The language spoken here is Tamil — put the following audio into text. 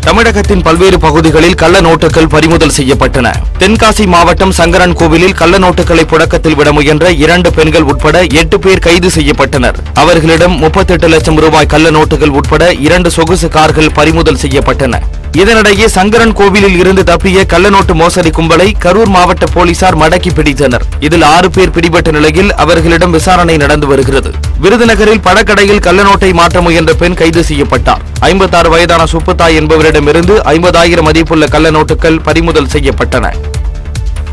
தமிழகத்தின் பல்வேறு பகுதிகளில் கள்ள நோட்டுகள் பறிமுதல் செய்யப்பட்டன தென்காசி மாவட்டம் சங்கரன் கோவிலில் கள்ள நோட்டுகளை புழக்கத்தில் விட முயன்ற இரண்டு பெண்கள் உட்பட எட்டு பேர் கைது செய்யப்பட்டனர் அவர்களிடம் முப்பத்தெட்டு லட்சம் ரூபாய் கள்ள நோட்டுகள் உட்பட இரண்டு சொகுசு கார்கள் பறிமுதல் செய்யப்பட்டன இதனிடையே சங்கரன் கோவிலில் இருந்து தப்பிய கள்ளநோட்டு மோசடி கும்பலை கரூர் மாவட்ட போலீசார் மடக்கி பிடித்தனர் இதில் ஆறு பேர் பிடிபட்ட நிலையில் அவர்களிடம் விசாரணை நடந்து வருகிறது விருதுநகரில் பழக்கடையில் கள்ளநோட்டை மாற்ற முயன்ற பெண் கைது செய்யப்பட்டார் ஐம்பத்தாறு வயதான சுப்புத்தாய் என்பவரிடமிருந்து ஐம்பதாயிரம் மதிப்புள்ள கள்ள நோட்டுகள் பறிமுதல் செய்யப்பட்டன